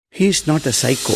He is not a psycho.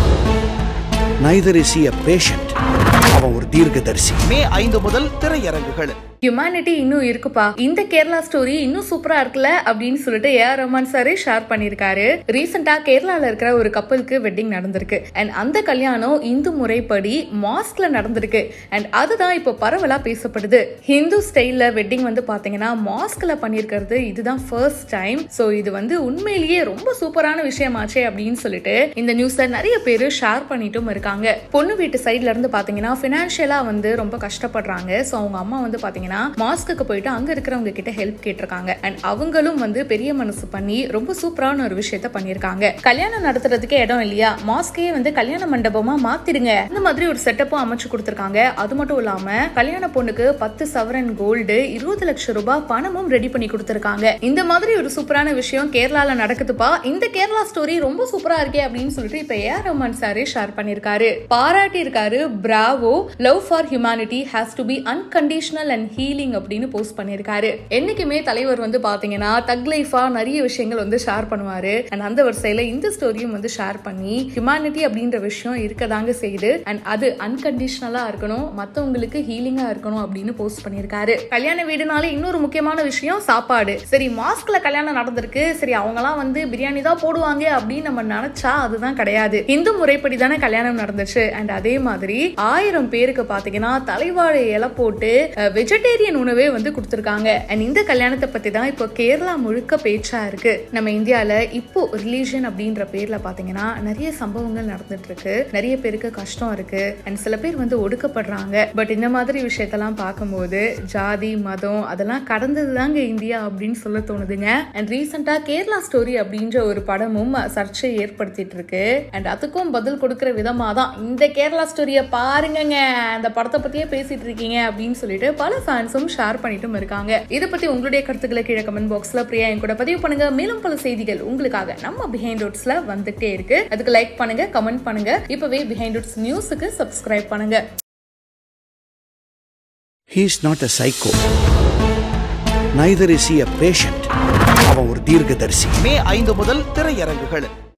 Neither is he a patient. அவன் ஒரு தீர்க்கதரிசி மே ஐந்து முதல் திரையரங்குகள் ஹியூமனிட்டி இன்னும் இருக்குப்பா இந்த கேரளா ஸ்டோரி இன்னும் சூப்பரா இருக்குல்ல அப்படின்னு சொல்லிட்டு ஏஆர் ரஹ்மான் சாரே ஷேர் பண்ணிருக்காரு ரீசெண்டா கேரளால இருக்கிற ஒரு கப்பலுக்கு வெட்டிங் நடந்திருக்கு அண்ட் அந்த கல்யாணம் இந்து முறைப்படி மாஸ்க்ல நடந்திருக்கு அண்ட் அதுதான் இப்போ பரவலா பேசப்படுது ஹிந்து ஸ்டைல்ல வெட்டிங் வந்து பாத்தீங்கன்னா மாஸ்க்ல பண்ணிருக்கிறது இதுதான் ஃபர்ஸ்ட் டைம் ஸோ இது வந்து உண்மையிலேயே ரொம்ப சூப்பரான விஷயமாச்சே அப்படின்னு சொல்லிட்டு இந்த நியூஸை நிறைய பேர் ஷேர் பண்ணிட்டும் இருக்காங்க பொண்ணு வீட்டு சைட்ல இருந்து பாத்தீங்கன்னா ஃபினான்ஷியலா வந்து ரொம்ப கஷ்டப்படுறாங்க ஸோ அவங்க அம்மா வந்து பாத்தீங்கன்னா மாஸ்க்கு போயிட்டு அங்க இருக்கிறவங்க கிட்ட ஹெல்ப் கேட்டிருக்காங்க அண்ட் அவங்களும் வந்து பெரிய மனசு பண்ணி ரொம்ப சூப்பரான ஒரு விஷயத்த பண்ணிருக்காங்க கல்யாணம் நடத்துறதுக்கே இடம் இல்லையா மாஸ்கே வந்து கல்யாண மண்டபமா மாத்திடுங்க இந்த மாதிரி ஒரு செட்டப்பும் அமைச்சு கொடுத்திருக்காங்க அது மட்டும் இல்லாம கல்யாண பொண்ணுக்கு பத்து சவரன் கோல்டு இருபது லட்சம் ரூபாய் பணமும் ரெடி பண்ணி கொடுத்திருக்காங்க இந்த மாதிரி ஒரு சூப்பரான விஷயம் கேரளால நடக்குதுப்பா இந்த கேரளா ஸ்டோரி ரொம்ப சூப்பரா இருக்கே அப்படின்னு சொல்லிட்டு இப்ப ஏஆர் ரஹ்மான் சாரே ஷேர் பண்ணிருக்காரு பாராட்டி இருக்காரு Bravo love for humanity has to be unconditional and healing அப்படின்னு போஸ்ட் பண்ணிருக்காரு என்னைக்குமே தலைவர் வந்து பாத்தீங்கன்னா தக் லைஃபா நிறைய விஷயங்கள் வந்து ஷேர் பண்ணுவாரு அண்ட் அந்த வரிசையில இந்த ஸ்டோரியும் வந்து ஷேர் பண்ணி ஹியூமனிட்டி அப்படின்ற விஷயம் இருக்கதாங்க செய்யுது அண்ட் அது அன்கண்டிஷனலா இருக்கணும் மத்தவங்களுக்கு ஹீலிங்கா இருக்கணும் அப்படின்னு போஸ்ட் பண்ணிருக்காரு கல்யாண வீடுனாலே இன்னொரு முக்கியமான விஷயம் சாப்பாடு சரி மாஸ்க்ல கல்யாணம் நடந்திருக்கு சரி அவங்கலாம் வந்து பிரியாணி தான் போடுவாங்க அப்படின்னு நம்ம நினைச்சா அதுதான் கிடையாது இந்து முறைப்படி தானே கல்யாணம் நடந்துச்சு அண்ட் அதே மாதிரி ஆயிரம் பேருக்கு பாத்தீங்கன்னா தலைவாழை இலை போட்டு வெஜிடேரியன் உணவே வந்து கொடுத்துருக்காங்க அண்ட் இந்த கல்யாணத்தை பத்தி தான் இப்போ கேரளா முழுக்க பேச்சா இருக்கு நம்ம இந்தியால இப்போ ரிலீஜன் அப்படின்ற பேர்ல பாத்தீங்கன்னா நிறைய சம்பவங்கள் நடந்துட்டு இருக்கு நிறைய பேருக்கு கஷ்டம் இருக்கு அண்ட் சில பேர் வந்து ஒடுக்கப்படுறாங்க பட் இந்த மாதிரி விஷயத்தெல்லாம் பார்க்கும்போது ஜாதி மதம் அதெல்லாம் கடந்தது தாங்க இந்தியா அப்படின்னு சொல்ல தோணுதுங்க அண்ட் ரீசெண்டா கேரளா ஸ்டோரி அப்படின்ற ஒரு படமும் சர்ச்சை ஏற்படுத்திட்டு இருக்கு அண்ட் அதுக்கும் பதில் கொடுக்கிற விதமா தான் இந்த கேரளா ஸ்டோரியை பாருங்கங்க அந்த படத்தை பத்தியே பேசிட்டு இருக்கீங்க அப்படின்னு சொல்லிட்டு பல ஃபேன்ஸும் ஷேர் பண்ணிட்டும் இருக்காங்க இதை பத்தி உங்களுடைய கருத்துக்களை கீழே கமெண்ட் பாக்ஸ்ல பிரியா என் கூட பதிவு பண்ணுங்க மேலும் பல செய்திகள் உங்களுக்காக நம்ம பிஹைண்ட் ரோட்ஸ்ல வந்துட்டே இருக்கு அதுக்கு லைக் பண்ணுங்க கமெண்ட் பண்ணுங்க இப்பவே பிஹைண்ட் ரோட்ஸ் நியூஸுக்கு சப்ஸ்கிரைப் பண்ணுங்க He is not a psycho. Neither is he a patient. அவன் ஒரு தீர்க்கதரிசி மே ஐந்து முதல் திரையரங்குகள்